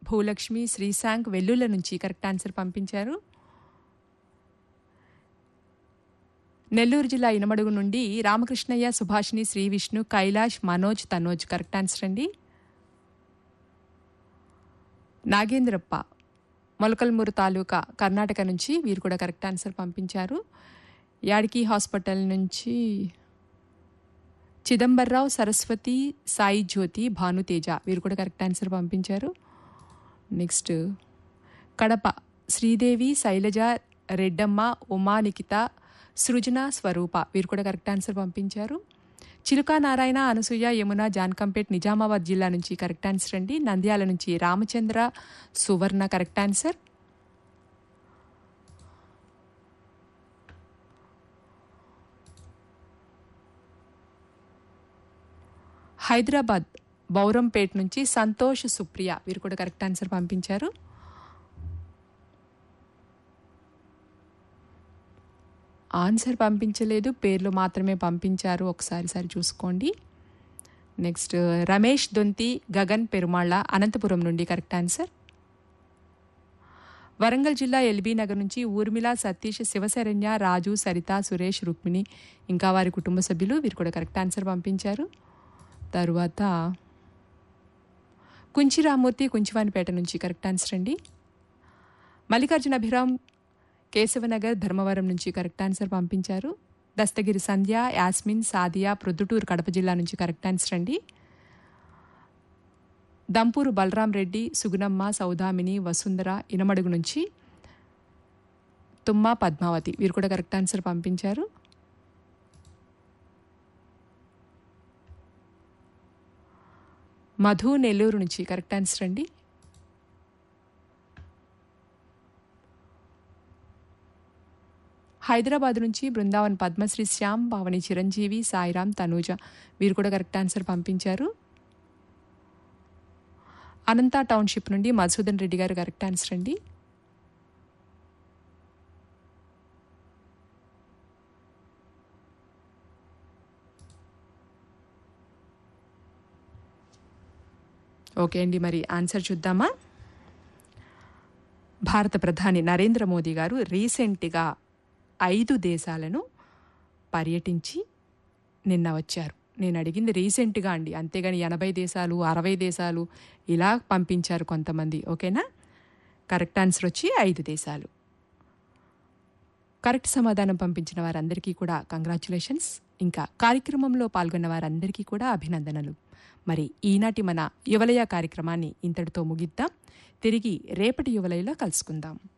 భూలక్ష్మి శ్రీశాంక్ వెల్లుల నుంచి correct answer పంపించారు నెల్లూరు జిల్లా ఇనమడుగు నుండి రామకృష్ణయ్య సుభాషిణి శ్రీ విష్ణు కైలాష్ మనోజ్ తనోజ్ కరెక్ట్ ఆన్సర్ అండి నాగేంద్రప్ప మొలకల్మూరు తాలూకా కర్ణాటక నుంచి వీరు కూడా కరెక్ట్ ఆన్సర్ పంపించారు యాడికి హాస్పిటల్ నుంచి చిదంబర్రావు సరస్వతి సాయి జ్యోతి భానుతేజ వీరు కూడా కరెక్ట్ ఆన్సర్ పంపించారు నెక్స్ట్ కడప శ్రీదేవి శైలజ రెడ్డమ్మ ఉమా నిఖిత సృజన స్వరూప వీరు కూడా కరెక్ట్ ఆన్సర్ పంపించారు చిలుక నారాయణ అనసూయ యమున జాన్కంపేట్ నిజామాబాద్ జిల్లా నుంచి కరెక్ట్ ఆన్సర్ అండి నంద్యాల నుంచి రామచంద్ర సువర్ణ కరెక్ట్ ఆన్సర్ హైదరాబాద్ బౌరంపేట్ నుంచి సంతోష్ సుప్రియ వీరు కూడా కరెక్ట్ ఆన్సర్ పంపించారు ఆన్సర్ పంపించలేదు పేర్లు మాత్రమే పంపించారు ఒకసారి సరి చూసుకోండి నెక్స్ట్ రమేష్ దొంతి గగన్ పెరుమాళ్ళ అనంతపురం నుండి కరెక్ట్ ఆన్సర్ వరంగల్ జిల్లా ఎల్బీ నగర్ నుంచి ఊర్మిళ సతీష్ శివశరణ్య రాజు సరిత సురేష్ రుక్మిణి ఇంకా వారి కుటుంబ సభ్యులు వీరు కూడా కరెక్ట్ ఆన్సర్ పంపించారు తరువాత కుంచి రామూర్తి కుంచివానిపేట నుంచి కరెక్ట్ ఆన్సర్ అండి మల్లికార్జున అభిరామ్ కేశవనగర్ ధర్మవరం నుంచి కరెక్ట్ ఆన్సర్ పంపించారు దస్తగిరి సంధ్య యాస్మిన్ సాదియా ప్రొద్దుటూరు కడప జిల్లా నుంచి కరెక్ట్ ఆన్సర్ అండి దంపూరు బలరాం రెడ్డి సుగుణమ్మ సౌదామిని వసుంధర ఇనమడుగు నుంచి తుమ్మ పద్మావతి వీరు కూడా కరెక్ట్ ఆన్సర్ పంపించారు మధు నెల్లూరు నుంచి కరెక్ట్ ఆన్సర్ అండి హైదరాబాద్ నుంచి బృందావన్ పద్మశ్రీ శ్యామ్ పావని చిరంజీవి సాయిరామ్ తనూజ వీరు కూడా కరెక్ట్ ఆన్సర్ పంపించారు అనంత టౌన్షిప్ నుండి మధుసూదన్ రెడ్డి గారు కరెక్ట్ ఆన్సర్ అండి ఓకే అండి మరి ఆన్సర్ చూద్దామా భారత ప్రధాని నరేంద్ర మోదీ గారు రీసెంట్గా ఐదు దేశాలను పర్యటించి నిన్న వచ్చారు నేను అడిగింది రీసెంట్గా అండి అంతేగాని ఎనభై దేశాలు అరవై దేశాలు ఇలా పంపించారు కొంతమంది ఓకేనా కరెక్ట్ ఆన్సర్ వచ్చి ఐదు దేశాలు కరెక్ట్ సమాధానం పంపించిన వారందరికీ కూడా కంగ్రాచులేషన్స్ ఇంకా కార్యక్రమంలో పాల్గొన్న వారందరికీ కూడా అభినందనలు మరి ఈనాటి మన యువలయ కార్యక్రమాన్ని ఇంతటితో ముగిద్దాం తిరిగి రేపటి యువలయలో కలుసుకుందాం